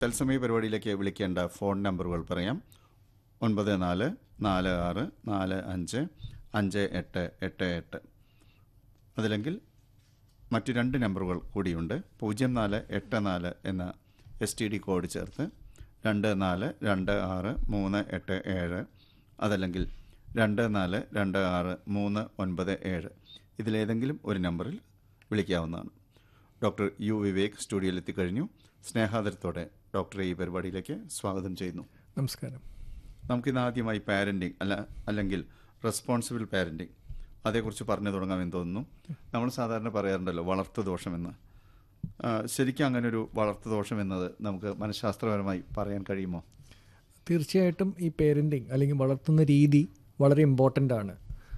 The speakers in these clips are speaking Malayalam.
തത്സമയ പരിപാടിയിലേക്ക് വിളിക്കേണ്ട ഫോൺ നമ്പറുകൾ പറയാം ഒൻപത് നാല് നാല് ആറ് നാല് അഞ്ച് അഞ്ച് എട്ട് എട്ട് എട്ട് അതില്ലെങ്കിൽ മറ്റു രണ്ട് നമ്പറുകൾ കൂടിയുണ്ട് പൂജ്യം നാല് എട്ട് നാല് എന്ന എസ് ടി ഡി കോഡ് ചേർത്ത് രണ്ട് നാല് രണ്ട് ആറ് മൂന്ന് എട്ട് ഏഴ് അതല്ലെങ്കിൽ രണ്ട് നാല് രണ്ട് ആറ് മൂന്ന് ഒൻപത് ഏഴ് ഇതിലേതെങ്കിലും ഒരു നമ്പറിൽ വിളിക്കാവുന്നതാണ് ഡോക്ടർ യു വിവേക് സ്റ്റുഡിയോയിൽ എത്തിക്കഴിഞ്ഞു സ്നേഹാദരത്തോടെ ഡോക്ടറെ ഈ പരിപാടിയിലേക്ക് സ്വാഗതം ചെയ്യുന്നു നമസ്കാരം നമുക്കിന്ന് ആദ്യമായി പാരൻറ്റിങ് അല്ല അല്ലെങ്കിൽ റെസ്പോൺസിബിൾ പാരൻറ്റിങ് അതേക്കുറിച്ച് പറഞ്ഞു തുടങ്ങാമെന്ന് തോന്നുന്നു നമ്മൾ സാധാരണ പറയാറുണ്ടല്ലോ വളർത്തു ദോഷമെന്ന് ആ, ശരിക്കും അങ്ങനെ ഒരു വളർത്തു ദോഷം എന്നത് നമുക്ക് മനഃശാസ്ത്രപരമായി പറയാൻ കഴിയുമോ തീർച്ചയായിട്ടും ഈ പേരൻറ്റിങ് അല്ലെങ്കിൽ വളർത്തുന്ന രീതി വളരെ ഇമ്പോർട്ടൻ്റ് ആണ്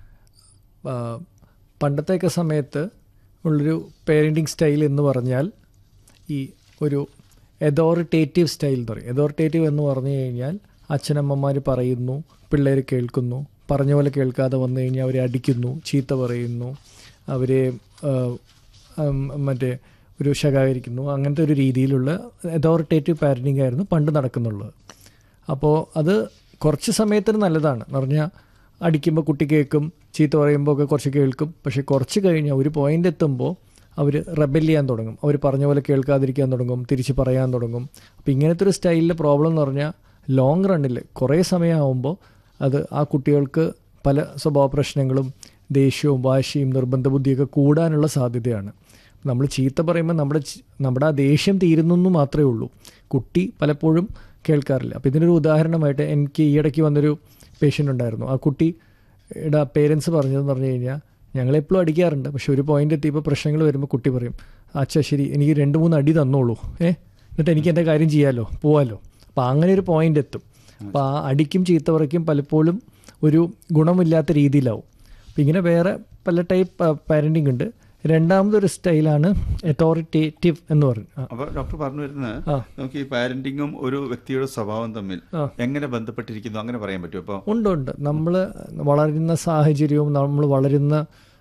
ആ, പണ്ടത്തെയൊക്കെ സമയത്ത് ഉള്ളൊരു പേരൻറ്റിങ് സ്റ്റൈൽ എന്ന് പറഞ്ഞാൽ ഈ ഒരു എതോറിറ്റേറ്റീവ് സ്റ്റൈൽ എന്ന് പറയും എതോറിറ്റേറ്റീവ് എന്ന് പറഞ്ഞു കഴിഞ്ഞാൽ അച്ഛനമ്മമാർ പറയുന്നു പിള്ളേർ കേൾക്കുന്നു പറഞ്ഞ പോലെ കേൾക്കാതെ വന്നു കഴിഞ്ഞാൽ അവരെ അടിക്കുന്നു ചീത്ത പറയുന്നു അവരെ ആ, ഉം, മറ്റേ ഒരു ശകാകരിക്കുന്നു അങ്ങനത്തെ ഒരു രീതിയിലുള്ള എതോറിറ്റേറ്റീവ് പാരൻറ്റിങ് ആയിരുന്നു പണ്ട് നടക്കുന്നുള്ളത് അപ്പോൾ അത് കുറച്ച് സമയത്തിന് നല്ലതാണ് എന്ന് പറഞ്ഞാൽ അടിക്കുമ്പോൾ കുട്ടി കേൾക്കും ചീത്ത പറയുമ്പോൾ ഒക്കെ കുറച്ച് കേൾക്കും പക്ഷേ കുറച്ച് കഴിഞ്ഞാൽ ഒരു പോയിന്റ് എത്തുമ്പോൾ അവർ റെബൽ ചെയ്യാൻ തുടങ്ങും അവർ പറഞ്ഞ പോലെ കേൾക്കാതിരിക്കാൻ തുടങ്ങും തിരിച്ച് പറയാൻ തുടങ്ങും അപ്പോൾ ഇങ്ങനത്തെ ഒരു സ്റ്റൈലിലെ പ്രോബ്ലം എന്ന് പറഞ്ഞാൽ ലോങ് റണ്ണിൽ കുറേ സമയമാകുമ്പോൾ അത് ആ കുട്ടികൾക്ക് പല സ്വഭാവ പ്രശ്നങ്ങളും ദേഷ്യവും വാശിയും നിർബന്ധ ബുദ്ധിയൊക്കെ കൂടാനുള്ള സാധ്യതയാണ് നമ്മൾ ചീത്ത പറയുമ്പോൾ നമ്മുടെ ചി- നമ്മുടെ ആ ദേഷ്യം തീരുന്നു എന്ന് മാത്രമേ ഉള്ളൂ കുട്ടി പലപ്പോഴും കേൾക്കാറില്ല അപ്പോൾ ഇതിനൊരു ഉദാഹരണമായിട്ട് എനിക്ക് ഈയിടയ്ക്ക് വന്നൊരു പേഷ്യൻ്റ് ഉണ്ടായിരുന്നു ആ കുട്ടിയുടെ പേരൻസ് പറഞ്ഞതെന്ന് പറഞ്ഞു കഴിഞ്ഞാൽ ഞങ്ങളെപ്പോഴും അടിക്കാറുണ്ട് പക്ഷെ ഒരു പോയിന്റ് എത്തിയപ്പോൾ പ്രശ്നങ്ങൾ വരുമ്പോൾ കുട്ടി പറയും അച്ഛാ ശരി എനിക്ക് രണ്ട് മൂന്ന് അടി തന്നോളൂ ഏ എന്നിട്ട് എനിക്ക് എൻ്റെ കാര്യം ചെയ്യാമല്ലോ പോവാമല്ലോ അപ്പോൾ അങ്ങനെ ഒരു പോയിന്റ് എത്തും അപ്പോൾ ആ അടിക്കും ചീത്ത പറയ്ക്കും പലപ്പോഴും ഒരു ഗുണമില്ലാത്ത രീതിയിലാവും അപ്പം ഇങ്ങനെ വേറെ പല ടൈപ്പ് പാരൻറ്റിങ് ഉണ്ട് രണ്ടാമതൊരു സ്റ്റൈലാണ് അതോറിറ്റേറ്റീവ് എന്ന് പറയും ആ, അപ്പോൾ ഡോക്ടർ പറഞ്ഞു വരുന്നത് ആ. നമുക്ക് ഈ പാരന്റിങ്ങും ഒരു വ്യക്തിയുടെ സ്വഭാവം തമ്മിൽ ആ. എങ്ങനെ ബന്ധപ്പെട്ടിരിക്കുന്നു അങ്ങനെ പറയാൻ പറ്റുമോ അപ്പോൾ ഉണ്ട് ഉണ്ട് നമ്മൾ വളരുന്ന സാഹചര്യവും നമ്മൾ വളരുന്ന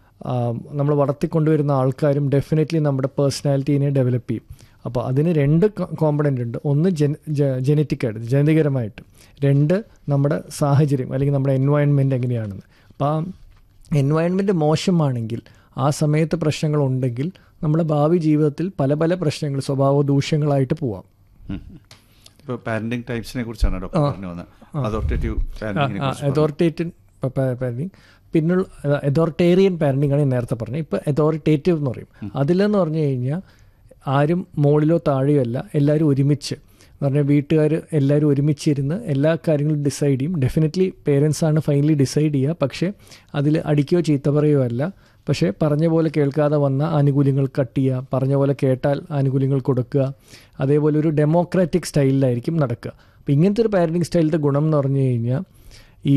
നമ്മൾ വളർത്തിക്കൊണ്ടുവരുന്ന ആൾക്കാരും ഡെഫിനറ്റ്ലി നമ്മുടെ പേഴ്സണാലിറ്റീനെ ഡെവലപ്പ് ചെയ്യും അപ്പോൾ അതിന് രണ്ട് കോമ്പണൻ്റ് ഉണ്ട് ഒന്ന് ജന ജനറ്റിക്കായിട്ട് ജനിതകരമായിട്ട് രണ്ട് നമ്മുടെ സാഹചര്യം അല്ലെങ്കിൽ നമ്മുടെ എൻവയൺമെൻറ്റ് എങ്ങനെയാണെന്ന് അപ്പോൾ ആ എൻവയൺമെൻറ്റ് മോശമാണെങ്കിൽ ആ സമയത്ത് പ്രശ്നങ്ങളുണ്ടെങ്കിൽ നമ്മുടെ ഭാവി ജീവിതത്തിൽ പല പല പ്രശ്നങ്ങൾ സ്വഭാവ ദൂഷ്യങ്ങളായിട്ട് പോവാം ഇപ്പോൾ പാരന്റിങ് ടൈപ്സിനെ കുറിച്ചാണ് ഡോക്ടർ പറഞ്ഞു വന്നത് അതോറിറ്റേറ്റീവ് പാരന്റിങ്ങിനെ കുറിച്ച് അതോറിറ്റേറ്റൻ പാരന്റിങ് പിന്നുള്ള അതോറിറ്റേറിയൻ പാരന്റിംഗ് ആണ് ഞാൻ നേരത്തെ പറഞ്ഞത് ഇപ്പോൾ അതോറിറ്റേറ്റീവ് എന്ന് പറയും അതിലെന്ന് പറഞ്ഞു കഴിഞ്ഞാൽ ആരും മുകളിലോ താഴെയോ അല്ല എല്ലാവരും ഒരുമിച്ച് എന്ന് പറഞ്ഞാൽ വീട്ടുകാർ എല്ലാവരും ഒരുമിച്ചിരുന്ന് എല്ലാ കാര്യങ്ങളും ഡിസൈഡ് ചെയ്യും ഡെഫിനറ്റ്ലി പേരൻസ് ആണ് ഫൈനലി ഡിസൈഡ് ചെയ്യുക പക്ഷേ അതിൽ അടിക്കുകയോ ചീത്ത പറയുകയോ അല്ല പക്ഷേ പറഞ്ഞ പോലെ കേൾക്കാതെ വന്ന ആനുകൂല്യങ്ങൾ കട്ട് ചെയ്യുക പറഞ്ഞ പോലെ കേട്ടാൽ ആനുകൂല്യങ്ങൾ കൊടുക്കുക അതേപോലെ ഒരു ഡെമോക്രാറ്റിക് സ്റ്റൈലിലായിരിക്കും നടക്കുക അപ്പോൾ ഇങ്ങനത്തെ ഒരു പാരൻറ്റിങ് സ്റ്റൈലിൻ്റെ ഗുണം എന്ന് പറഞ്ഞു കഴിഞ്ഞാൽ ഈ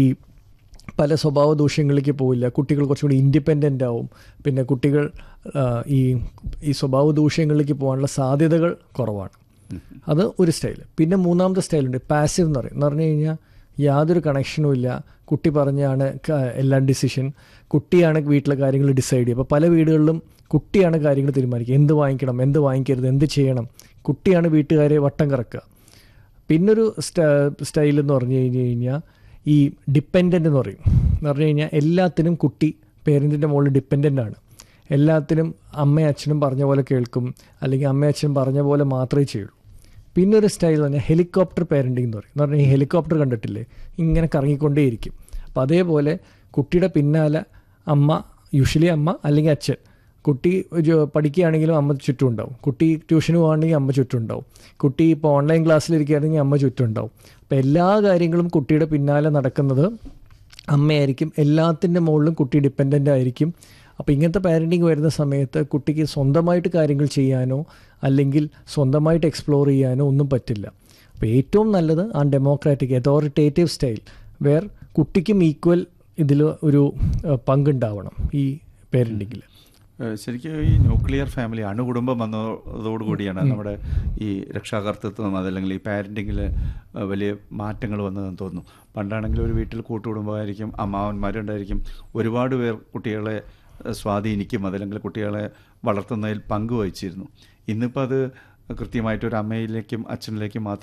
പല സ്വഭാവ ദൂഷ്യങ്ങളിലേക്ക് പോവില്ല കുട്ടികൾ കുറച്ചും കൂടി ഇൻഡിപെൻഡൻ്റ് ആവും പിന്നെ കുട്ടികൾ ആ, ഈ ഈ സ്വഭാവ ദൂഷ്യങ്ങളിലേക്ക് പോകാനുള്ള സാധ്യതകൾ കുറവാണ് അത് ഒരു സ്റ്റൈൽ പിന്നെ മൂന്നാമത്തെ സ്റ്റൈലുണ്ട് പാസീവ് എന്ന് പറയും എന്ന് പറഞ്ഞു കഴിഞ്ഞാൽ യാതൊരു കണക്ഷനും ഇല്ല കുട്ടി പറഞ്ഞാണ് ക- എല്ലാ ഡിസിഷൻ കുട്ടിയാണ് വീട്ടിലെ കാര്യങ്ങൾ ഡിസൈഡ് ചെയ്യുക അപ്പോൾ പല വീടുകളിലും കുട്ടിയാണ് കാര്യങ്ങൾ തീരുമാനിക്കുക എന്ത് വാങ്ങിക്കണം എന്ത് വാങ്ങിക്കരുത് എന്ത് ചെയ്യണം കുട്ടിയാണ് വീട്ടുകാരെ വട്ടം കറക്കുക പിന്നൊരു സ്റ്റൈൽ എന്ന് പറഞ്ഞു കഴിഞ്ഞ് കഴിഞ്ഞാൽ ഈ ഡിപ്പെൻഡൻ്റ് എന്ന് പറയും എന്ന് പറഞ്ഞു കഴിഞ്ഞാൽ എല്ലാത്തിനും കുട്ടി പേരൻറ്റിൻ്റെ മുകളിൽ ഡിപ്പെൻഡൻ്റ് ആണ് എല്ലാത്തിനും അമ്മയും അച്ഛനും പറഞ്ഞ പോലെ കേൾക്കും അല്ലെങ്കിൽ അമ്മയും അച്ഛനും പറഞ്ഞ പോലെ മാത്രമേ ചെയ്യുള്ളൂ പിന്നെ ഒരു സ്റ്റൈൽ പറഞ്ഞാൽ ഹെലികോപ്റ്റർ പാരൻറ്റിംഗ് എന്ന് പറയും എന്ന് പറഞ്ഞാൽ ഈ ഹെലികോപ്റ്റർ കണ്ടിട്ടില്ലേ ഇങ്ങനെ കറങ്ങിക്കൊണ്ടേയിരിക്കും അപ്പോൾ അതേപോലെ കുട്ടിയുടെ പിന്നാലെ അമ്മ യൂഷ്വലി അമ്മ അല്ലെങ്കിൽ അച്ഛൻ കുട്ടി ജോ- പഠിക്കുകയാണെങ്കിലും അമ്മ ചുറ്റും ഉണ്ടാവും കുട്ടി ട്യൂഷന് പോകുകയാണെങ്കിൽ അമ്മ ചുറ്റും ഉണ്ടാവും കുട്ടി ഇപ്പോൾ ഓൺലൈൻ ക്ലാസ്സിലിരിക്കുകയാണെങ്കിൽ അമ്മ ചുറ്റും ഉണ്ടാവും അപ്പോൾ എല്ലാ കാര്യങ്ങളും കുട്ടിയുടെ പിന്നാലെ നടക്കുന്നത് അമ്മയായിരിക്കും എല്ലാത്തിൻ്റെ മുകളിലും കുട്ടി ഡിപ്പെൻഡൻ്റ് ആയിരിക്കും അപ്പോൾ ഇങ്ങനത്തെ പാരൻറ്റിങ് വരുന്ന സമയത്ത് കുട്ടിക്ക് സ്വന്തമായിട്ട് കാര്യങ്ങൾ ചെയ്യാനോ അല്ലെങ്കിൽ സ്വന്തമായിട്ട് എക്സ്പ്ലോർ ചെയ്യാനോ ഒന്നും പറ്റില്ല അപ്പോൾ ഏറ്റവും നല്ലത് ആ ഡെമോക്രാറ്റിക് അതോറിറ്റേറ്റീവ് സ്റ്റൈൽ വേർ കുട്ടിക്കും ഈക്വൽ ഇതിൽ ഒരു ഏഹ്, പങ്കുണ്ടാവണം ഈ പാരൻറ്റിങ്ങിൽ ഏഹ് ശരിക്കും ഈ ന്യൂക്ലിയർ ഫാമിലി അണുകുടുംബം വന്നതോടുകൂടിയാണ് നമ്മുടെ ഈ രക്ഷാകർത്തൃത്വം അതല്ലെങ്കിൽ ഈ പാരൻറ്റിങ്ങിൽ വലിയ മാറ്റങ്ങൾ വന്നതെന്ന് തോന്നുന്നു പണ്ടാണെങ്കിൽ ഒരു വീട്ടിൽ കൂട്ടുകുടുംബമായിരിക്കും അമ്മാവന്മാരുണ്ടായിരിക്കും ഒരുപാട് പേർ കുട്ടികളെ ഏഹ് സ്വാധീനിക്കും അതല്ലെങ്കിൽ കുട്ടികളെ വളർത്തുന്നതിൽ പങ്കുവഹിച്ചിരുന്നു ഇന്നിപ്പോൾ അത് കൃത്യമായിട്ട് ഒരു അമ്മയിലേക്കും അച്ഛനിലേക്കും മാത്രം